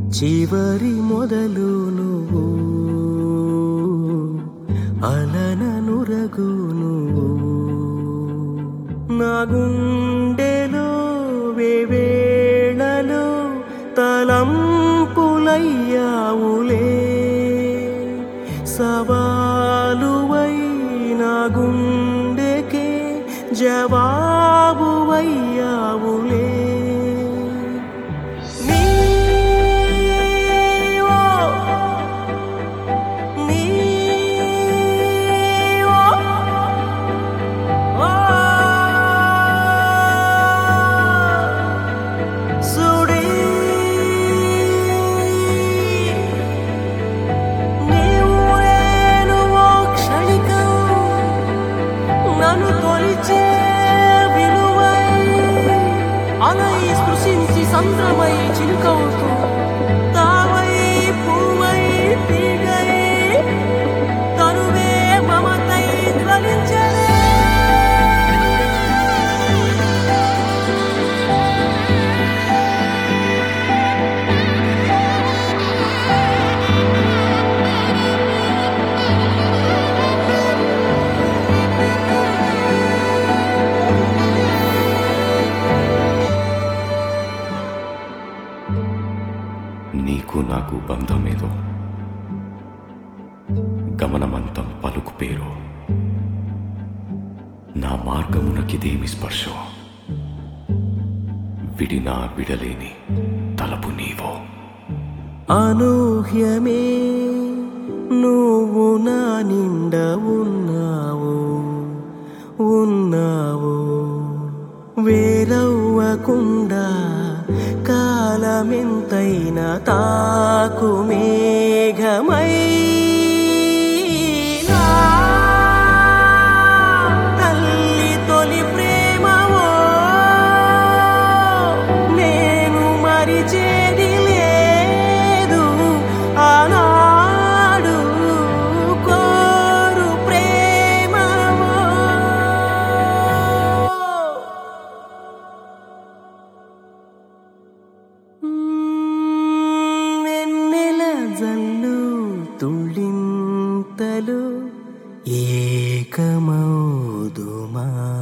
చివరి మొదలు నువ్వు అలన నురగు నువ్వు నా గుండెలో వేవేళలో తలంపులయ్యావులే సవాలువై నా గుండెకే జవాబువయ్యావులే నీవో నీవో ఓ సుడి నీవు నేను ఓ క్షణికం నన్ను తొలిచే విలువై అలై స్పృశించి సంద్రమై చిలుకవుతూ తావై పూవై తీగై తనువే మమతై ధ్వనించలే నీకు నాకు బంధమేదో గమనమంతం పలుకు పేరు నా మార్గమునకిదేమి స్పర్శో విడినా విడలేని తలపు నీవో అనూహ్యమే నువ్వు నా నిండ ఉన్నావు ఉన్నావు వేరవ్వకుండా కాలమెంతైనా తాకు మేఘమై నా తల్లి తొలి ప్రేమవో నేను మరిచేది లేదు ఆనాడు కోరు ప్రేమవో వెన్నెల జల్లు తుళ్ళింతలు ఏకమౌదుమా